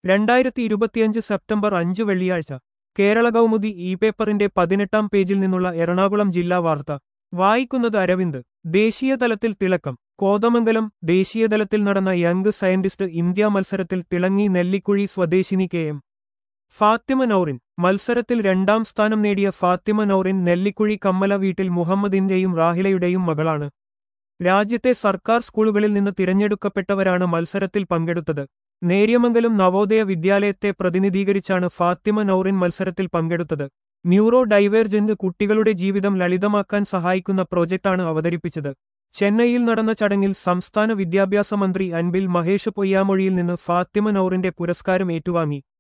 രണ്ടായിരത്തി ഇരുപത്തിയഞ്ച് സെപ്റ്റംബർ അഞ്ച് വെള്ളിയാഴ്ച കേരള കൗമുദി ഇ പേപ്പറിന്റെ പതിനെട്ടാം പേജിൽ നിന്നുള്ള എറണാകുളം ജില്ലാ വാർത്ത വായിക്കുന്നത് അരവിന്ദ് ദേശീയതലത്തിൽ തിളക്കം കോതമംഗലം ദേശീയതലത്തിൽ നടന്ന യങ് സയന്റിസ്റ്റ് ഇന്ത്യ മത്സരത്തിൽ തിളങ്ങി നെല്ലിക്കുഴി സ്വദേശിനി കെ എം ഫാത്തിമ നൌറിൻ മത്സരത്തിൽ രണ്ടാം സ്ഥാനം നേടിയ ഫാത്തിമ നൌറിൻ നെല്ലിക്കുഴി കമ്മല വീട്ടിൽ മുഹമ്മദിന്റെയും റാഹിലയുടെയും മകളാണ് രാജ്യത്തെ സർക്കാർ സ്കൂളുകളിൽ നിന്ന് തിരഞ്ഞെടുക്കപ്പെട്ടവരാണ് മത്സരത്തിൽ പങ്കെടുത്തത് നേര്യമംഗലം നവോദയ വിദ്യാലയത്തെ പ്രതിനിധീകരിച്ചാണ് ഫാത്തിമ നൌറിൻ മത്സരത്തിൽ പങ്കെടുത്തത് ന്യൂറോ ഡൈവേർജന്റ് കുട്ടികളുടെ ജീവിതം ലളിതമാക്കാൻ സഹായിക്കുന്ന പ്രോജക്ടാണ് അവതരിപ്പിച്ചത് ചെന്നൈയിൽ നടന്ന ചടങ്ങിൽ സംസ്ഥാന വിദ്യാഭ്യാസ മന്ത്രി അൻബിൽ മഹേഷ് പൊയ്യാമൊഴിയിൽ നിന്ന് ഫാത്തിമ നൌറിന്റെ പുരസ്കാരം ഏറ്റുവാങ്ങി